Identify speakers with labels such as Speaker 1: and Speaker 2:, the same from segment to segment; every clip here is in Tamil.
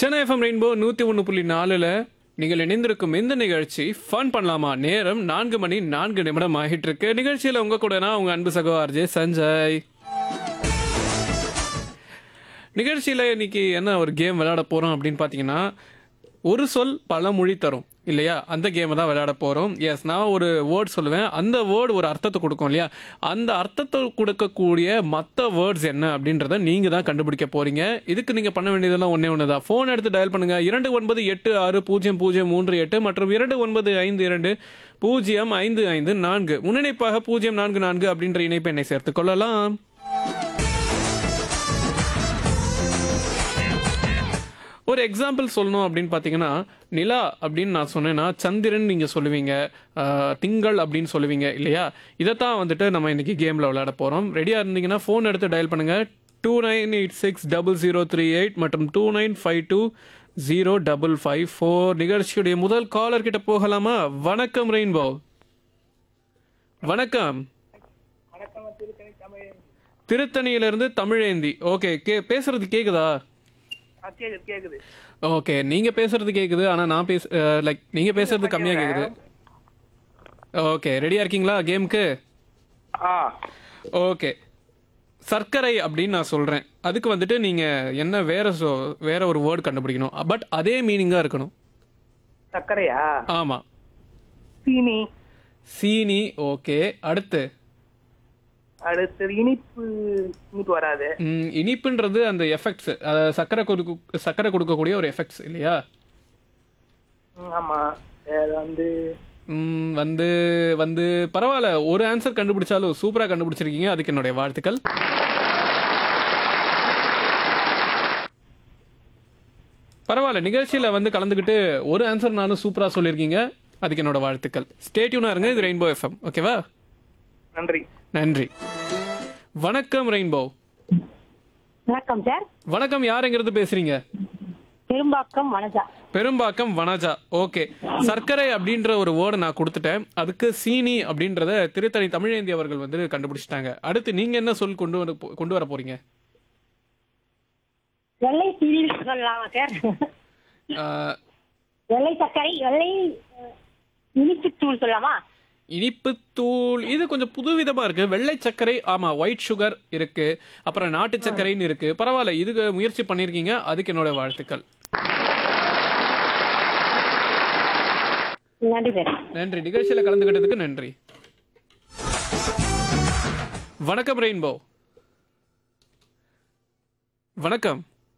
Speaker 1: சென்னை எஃப்எம் ரெயின்போ நூற்றி ஒன்று புள்ளி நாலில் நீங்கள் இணைந்திருக்கும் இந்த நிகழ்ச்சி ஃபன் பண்ணலாமா நேரம் நான்கு மணி நான்கு நிமிடம் ஆகிட்டு இருக்கு நிகழ்ச்சியில் உங்க கூட நான் உங்க அன்பு சகோ ஆர்ஜே சஞ்சய் நிகழ்ச்சியில் இன்னைக்கு என்ன ஒரு கேம் விளையாட போகிறோம் அப்படின்னு பார்த்தீங்கன்னா ஒரு சொல் பல மொழி தரும் இல்லையா அந்த கேமை தான் விளையாட போகிறோம் எஸ் நான் ஒரு வேர்ட் சொல்லுவேன் அந்த வேர்டு ஒரு அர்த்தத்தை கொடுக்கும் இல்லையா அந்த அர்த்தத்தை கொடுக்கக்கூடிய மற்ற வேர்ட்ஸ் என்ன அப்படின்றத நீங்கள் தான் கண்டுபிடிக்க போகிறீங்க இதுக்கு நீங்கள் பண்ண வேண்டியதெல்லாம் ஒன்றே ஒன்று தான் ஃபோன் எடுத்து டயல் பண்ணுங்கள் இரண்டு ஒன்பது எட்டு ஆறு பூஜ்ஜியம் பூஜ்ஜியம் மூன்று எட்டு மற்றும் இரண்டு ஒன்பது ஐந்து இரண்டு பூஜ்ஜியம் ஐந்து ஐந்து நான்கு முன்னிணைப்பாக பூஜ்ஜியம் நான்கு நான்கு அப்படின்ற இணைப்பை என்னை சேர்த்துக் கொள்ளலாம் ஒரு எக்ஸாம்பிள் சொல்லணும் அப்படின்னு பார்த்தீங்கன்னா நிலா அப்படின்னு நான் சொன்னேன்னா சந்திரன் நீங்கள் சொல்லுவீங்க ஆஹ், திங்கள் அப்படின்னு சொல்லுவீங்க இல்லையா இதைத்தான் வந்துட்டு நம்ம இன்னைக்கு கேமில் விளையாட போகிறோம் ரெடியாக இருந்தீங்கன்னா ஃபோன் எடுத்து டயல் பண்ணுங்கள் two nine eight six double zero three eight மற்றும் two nine five two zero double five four நிகழ்ச்சியுடைய முதல் காலர் கிட்ட போகலாமா வணக்கம் ரெயின்போ வணக்கம் திருத்தணியிலிருந்து தமிழேந்தி ஓகே கே பேசுறது கேக்குதா
Speaker 2: ஆ, கேக்குது கேக்குது
Speaker 1: ஓகே நீங்க பேசுறது கேக்குது ஆனா நான் பேச லைக் நீங்க பேசுறது கம்மியா கேக்குது ஓகே ரெடியா இருக்கீங்களா கேமுக்கு
Speaker 2: ஆ
Speaker 1: ஓகே சர்க்கரை அப்படின்னு நான் சொல்றேன் அதுக்கு வந்துட்டு நீங்க என்ன வேற சொ- வேற ஒரு வேர்டு கண்டுபிடிக்கணும் பட் அதே மீனிங்கா இருக்கணும்
Speaker 2: சர்க்கரையா
Speaker 1: ஆமா
Speaker 2: சீனி
Speaker 1: சீனி ஓகே அடுத்து
Speaker 2: அடுத்தது இனிப்பு இனிப்பு வராது
Speaker 1: ம், இனிப்புன்றது அந்த எஃபெக்ட்ஸ் சர்க்கரை கொடுக்க சர்க்கரை கொடுக்கக்கூடிய ஒரு எஃபெக்ட்ஸ் இல்லையா
Speaker 2: ம், ஆமா வேற வந்து
Speaker 1: ம், வந்து வந்து பரவாயில்ல ஒரு ஆன்சர் கண்டுபிடிச்சாலும் சூப்பரா கண்டுபிடிச்சிருக்கீங்க அதுக்கு என்னுடைய வாழ்த்துக்கள் பரவாயில்ல நிகழ்ச்சியில வந்து கலந்துக்கிட்டு ஒரு ஆன்சர் நானும் சூப்பரா சொல்லியிருக்கீங்க அதுக்கு என்னோட வாழ்த்துக்கள் ஸ்டேட்யூனா இருங்க இது ரெயின்போ எஃப்எம் ஓகேவா
Speaker 2: நன்றி
Speaker 1: நன்றி வணக்கம் ரெயின்போ
Speaker 3: வணக்கம் சார்
Speaker 1: வணக்கம் யாருங்கிறது பேசுறீங்க
Speaker 3: பெரும்பாக்கம் வனஜா
Speaker 1: பெரும்பாக்கம் வனஜா ஓகே சர்க்கரை அப்படின்ற ஒரு வேர்டை நான் கொடுத்துட்டேன் அதுக்கு சீனி அப்படின்றத திருத்தணி தமிழேந்தி அவர்கள் வந்து கண்டுபிடிச்சிட்டாங்க அடுத்து நீங்க என்ன சொல் கொண்டு வர போ- கொண்டு வர போறீங்க
Speaker 3: வெள்ளை சீனி சொல்லலாமா சார்
Speaker 1: ஆஹ்,
Speaker 3: வெள்ளை சர்க்கரை வெள்ளை அஹ், இனிப்புத்தூள் சொல்லலாமா
Speaker 1: இனிப்பு தூள் இது கொஞ்சம் புதுவிதமா இருக்கு வெள்ளை சர்க்கரை ஆமா ஒயிட் சுகர் இருக்கு அப்புறம் நாட்டு சர்க்கரைன்னு இருக்கு பரவாயில்ல இதுக்கு முயற்சி பண்ணிருக்கீங்க அதுக்கு என்னோட வாழ்த்துக்கள்
Speaker 3: நன்றி சார்
Speaker 1: நன்றி நிகழ்ச்சியில கலந்துக்கிட்டதுக்கு நன்றி வணக்கம் ரெயின்போ வணக்கம்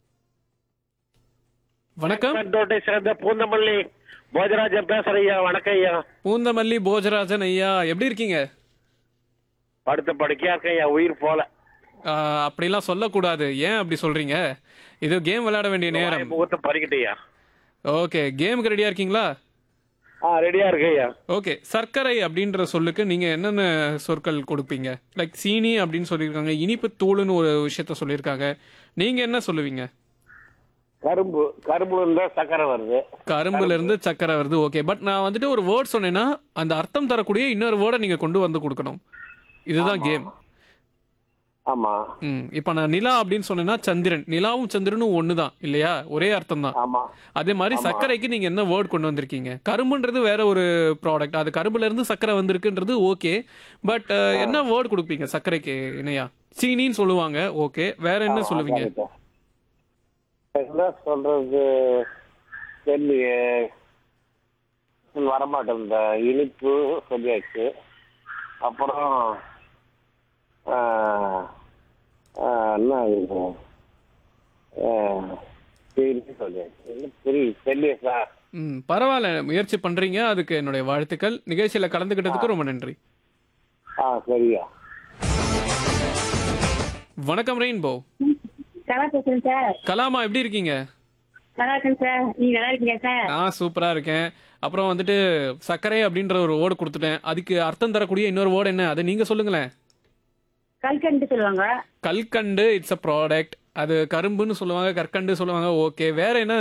Speaker 1: வணக்கம்
Speaker 4: தோட்டை சேர்ந்த பூந்தமல்லி போஜராஜன் பேசுறேன் ஐயா வணக்கம் ஐயா
Speaker 1: பூந்தமல்லி போஜராஜன் ஐயா எப்படி இருக்கீங்க
Speaker 4: படுத்த படுக்கையா இருக்கேன் ஐயா உயிர் போல
Speaker 1: ஆஹ், அப்படிலாம் சொல்லக்கூடாது ஏன் அப்படி சொல்றீங்க இது கேம் விளையாட வேண்டிய
Speaker 4: வாய்
Speaker 1: நேரம்
Speaker 4: முகத்தை பறிக்கிட்டேயா
Speaker 1: ஓகே கேமுக்கு ரெடியா இருக்கீங்களா
Speaker 4: ஆ ரெடியா இருக்கு ஐயா
Speaker 1: ஓகே சர்க்கரை அப்படின்ற சொல்லுக்கு நீங்க என்னென்ன சொற்கள் கொடுப்பீங்க லைக் சீனி அப்படின்னு சொல்லியிருக்காங்க இனிப்பு தூளுன்னு ஒரு விஷயத்த சொல்லியிருக்காங்க நீங்க என்ன சொல்லுவீங்க
Speaker 4: கரும்பு கரும்புல இருந்தா சக்கரை வருது
Speaker 1: கரும்புல இருந்து சக்கரை வருது ஓகே பட் நான் வந்துட்டு ஒரு வேர்ட் சொன்னேன்னா அந்த அர்த்தம் தரக்கூடிய இன்னொரு வேர்டை நீங்க கொண்டு வந்து கொடுக்கணும் இதுதான் கேம்
Speaker 4: ஆமா
Speaker 1: ம் இப்போ நான் நிலா அப்படின்னு சொன்னேன்னா சந்திரன் நிலாவும் சந்திரனும் ஒன்று தான் இல்லையா ஒரே அர்த்தம் தான்
Speaker 4: ஆமா
Speaker 1: அதே மாதிரி சர்க்கரைக்கு நீங்க என்ன வேர்ட் கொண்டு வந்திருக்கீங்க கரும்புன்றது வேற ஒரு ப்ராடக்ட் அது கரும்புல இருந்து சர்க்கரை வந்திருக்குன்றது ஓகே பட் என்ன வேர்ட் கொடுப்பீங்க சர்க்கரைக்கு இணையா சீனின்னு சொல்லுவாங்க ஓகே வேற என்ன சொல்லுவீங்க
Speaker 4: என்ன சொல்றது தெரியலையே வரமாட்டேன் இந்த இனிப்பு சொல்லியாச்சு அப்புறம் ஆ, ஆ, என்ன இது ஆ, சரி சொல்லியாச்சு என்ன புரியுது தெரியல சார்
Speaker 1: ம் பரவாயில்ல முயற்சி பண்றீங்க அதுக்கு என்னுடைய வாழ்த்துக்கள் நிகழ்ச்சியில கலந்துக்கிட்டதுக்கு ரொம்ப நன்றி
Speaker 4: ஆ சரியா
Speaker 1: வணக்கம் ரெயின்போ
Speaker 3: நல்லா பேசுறேன் சார்
Speaker 1: கலாமா எப்படி இருக்கீங்க
Speaker 3: நல்லா இருக்கேன் சார் நீங்க நல்லா இருக்கீங்க சார்
Speaker 1: நான் சூப்பரா இருக்கேன் அப்புறம் வந்துட்டு சர்க்கரை அப்படின்ற ஒரு வேர்டு கொடுத்துட்டேன் அதுக்கு அர்த்தம் தரக்கூடிய இன்னொரு வேர்டு என்ன அதை நீங்க சொல்லுங்களேன்
Speaker 3: கல்கண்டு சொல்லுவாங்க
Speaker 1: கல்கண்டு இட்ஸ் அ ப்ராடக்ட் அது கரும்புன்னு சொல்லுவாங்க கற்கண்டு சொல்லுவாங்க ஓகே வேற என்ன